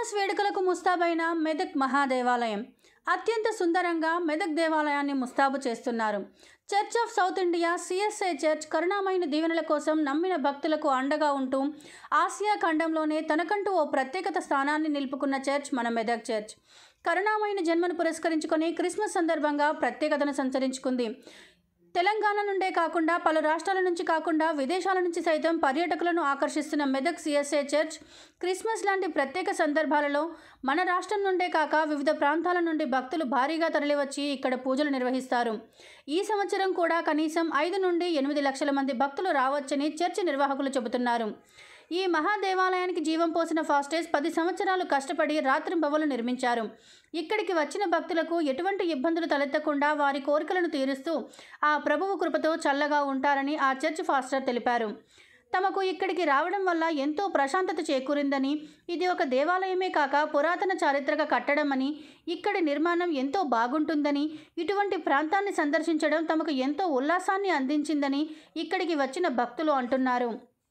Christmas వేడుకలకు ముస్తాబైన మెదక్ మహాదేవాలయం అత్యంత సుందరంగా మెదక్ దేవాలయాన్ని ముస్తాబు చేస్తున్నారు Church of South India CSI church కరుణామయుని దీవెనల కోసం నమ్మిన భక్తులకు అండగా ఉంటూ ఆసియా ఖండంలోనే తనకంటూ ఓ ప్రత్యేకత స్థానాన్ని నిలుపుకున్న చర్చ్ మన మెదక్ చర్చ్ కరుణామయుని జన్మను పురస్కరించుకొని క్రిస్మస్ సందర్భంగా ప్రత్యేకతను సంచరించుకుంది తెలంగాణ నుండే కాకుండా పలు రాష్ట్రాల నుంచి కాకుండా విదేశాల నుంచి సైతం పర్యాటకులను ఆకర్షిస్తున్న మెదక్ సిఎస్ఏ చర్చ్ క్రిస్మస్ లాంటి ప్రత్యేక సందర్భాలలో మన రాష్ట్రం నుండే కాక వివిధ ప్రాంతాల నుండి భక్తులు భారీగా తరలివచ్చి ఇక్కడ పూజలు నిర్వహిస్తారు ఈ సంవత్సరం కూడా కనీసం ఐదు నుండి ఎనిమిది లక్షల మంది భక్తులు రావచ్చని చర్చ్ నిర్వాహకులు చెబుతున్నారు ఈ మహాదేవాలయానికి జీవం పోసిన ఫాస్టేజ్ పది సంవత్సరాలు కష్టపడి రాత్రింబవలు నిర్మించారు ఇక్కడికి వచ్చిన భక్తులకు ఎటువంటి ఇబ్బందులు తలెత్తకుండా వారి కోరికలను తీరుస్తూ ఆ ప్రభువు కృపతో చల్లగా ఉంటారని ఆ చర్చ్ ఫాస్టర్ తెలిపారు తమకు ఇక్కడికి రావడం వల్ల ఎంతో ప్రశాంతత చేకూరిందని ఇది ఒక దేవాలయమే కాక పురాతన చారిత్రక కట్టడమని ఇక్కడి నిర్మాణం ఎంతో బాగుంటుందని ఇటువంటి ప్రాంతాన్ని సందర్శించడం తమకు ఎంతో ఉల్లాసాన్ని అందించిందని ఇక్కడికి వచ్చిన భక్తులు అంటున్నారు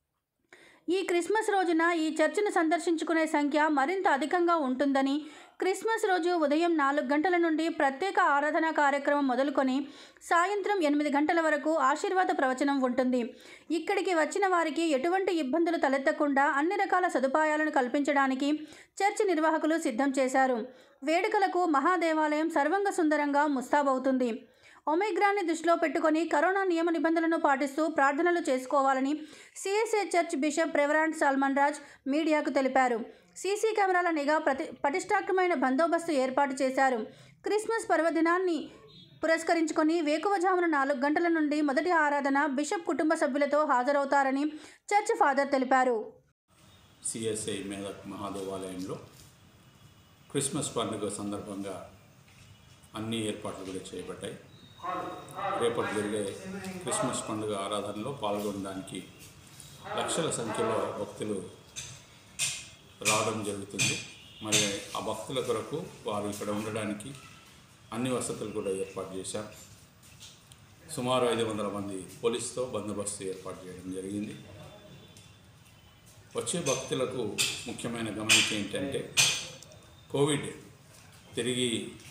ఈ క్రిస్మస్ రోజున ఈ చర్చిని సందర్శించుకునే సంఖ్య మరింత అధికంగా ఉంటుందని క్రిస్మస్ రోజు ఉదయం నాలుగు గంటల నుండి ప్రత్యేక ఆరాధన కార్యక్రమం మొదలుకొని సాయంత్రం ఎనిమిది గంటల వరకు ఆశీర్వాద ప్రవచనం ఉంటుంది ఇక్కడికి వచ్చిన వారికి ఎటువంటి ఇబ్బందులు తలెత్తకుండా అన్ని రకాల సదుపాయాలను కల్పించడానికి చర్చి నిర్వాహకులు సిద్ధం చేశారు వేడుకలకు మహాదేవాలయం సర్వంగ సుందరంగా ముస్తాబవుతుంది ఒమిగ్రాన్ని దృష్టిలో పెట్టుకొని కరోనా నియమ నిబంధనలను పాటిస్తూ ప్రార్థనలు చేసుకోవాలని CSA church bishop reverend Salman Raj మీడియాకు తెలిపారు సీసీ కెమెరాల నిఘా ప్రతి పటిష్టాకమైన బందోబస్తు ఏర్పాటు చేశారు క్రిస్మస్ పర్వదినాన్ని పురస్కరించుకొని వేకువజామున నాలుగు గంటల నుండి మొదటి ఆరాధన బిషప్ కుటుంబ సభ్యులతో హాజరవుతారని చర్చ్ ఫాదర్ తెలిపారు సిఎస్ఐ మేధక్ మహాదేవాలయంలో క్రిస్మస్ పండుగ సందర్భంగా అన్ని ఏర్పాట్లు కూడా చేయబడ్డాయి రేపటి జరిగే క్రిస్మస్ పండుగ ఆరాధనలో పాల్గొనడానికి లక్షల సంఖ్యలో భక్తులు రావడం జరుగుతుంది మరి ఆ భక్తుల కొరకు వారు ఇక్కడ ఉండడానికి అన్ని వసతులు కూడా ఏర్పాటు చేశాం సుమారు ఐదు వందల మంది పోలీసుతో బందోబస్తు ఏర్పాటు చేయడం జరిగింది వచ్చే భక్తులకు ముఖ్యమైన గమనిక ఏంటంటే కోవిడ్ తిరిగి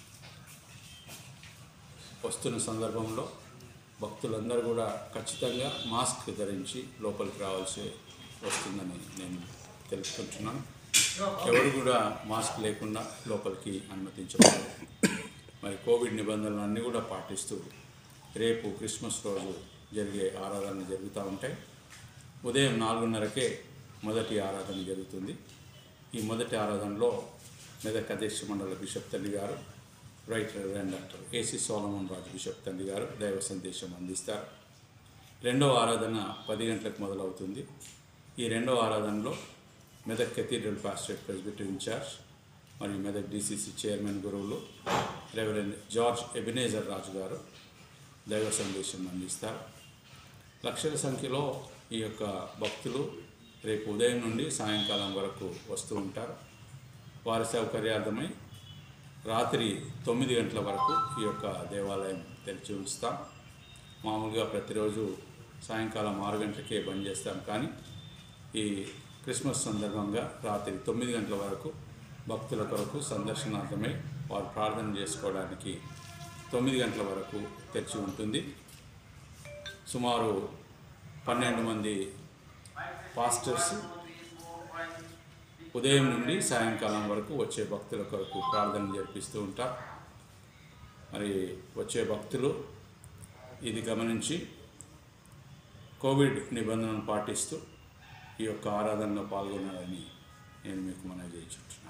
వస్తున్న సందర్భంలో భక్తులందరూ కూడా ఖచ్చితంగా మాస్క్ ధరించి లోపలికి రావాల్సి వస్తుందని నేను తెలుసుకుంటున్నాను ఎవరు కూడా మాస్క్ లేకుండా లోపలికి అనుమతించబడరు మరి కోవిడ్ నిబంధనలు అన్నీ కూడా పాటిస్తూ రేపు క్రిస్మస్ రోజు జరిగే ఆరాధనలు జరుగుతూ ఉంటాయి ఉదయం నాలుగున్నరకే మొదటి ఆరాధన జరుగుతుంది ఈ మొదటి ఆరాధనలో మెదక్ అధ్యక్ష మండల బిషప్ తండ్రి గారు right reverend doctor AC Solomon Raju bishop తండ్రి గారు దైవ సందేశం అందిస్తారు రెండవ ఆరాధన పది గంటలకు మొదలవుతుంది ఈ రెండవ ఆరాధనలో Medak cathedral pastorate president in charge మరియు మెదక్ డిసిసి చైర్మన్ గురువులు రెవరెండ్ జార్జ్ ఎబినేజర్ రాజు గారు దైవ సందేశం అందిస్తారు లక్షల సంఖ్యలో ఈ యొక్క భక్తులు రేపు ఉదయం నుండి సాయంకాలం వరకు వస్తూ ఉంటారు వారి సౌకర్యార్థమై రాత్రి తొమ్మిది గంటల వరకు ఈ యొక్క దేవాలయం తెరిచి ఉంచుతాం మామూలుగా ప్రతిరోజు సాయంకాలం ఆరు గంటలకే బంద్ చేస్తాం కానీ ఈ క్రిస్మస్ సందర్భంగా రాత్రి తొమ్మిది గంటల వరకు భక్తుల కొరకు సందర్శనార్థమై వారు ప్రార్థన చేసుకోవడానికి తొమ్మిది గంటల వరకు తెరిచి ఉంటుంది సుమారు పన్నెండు మంది పాస్టర్స్ ఉదయం నుండి సాయంకాలం వరకు వచ్చే భక్తుల కొరకు ప్రార్థన జరిపిస్తూ ఉంటారు మరి వచ్చే భక్తులు ఇది గమనించి కోవిడ్ నిబంధనలు పాటిస్తూ ఈ యొక్క ఆరాధనలో పాల్గొనాలని నేను మీకు మనవి చేయించుంటున్నాను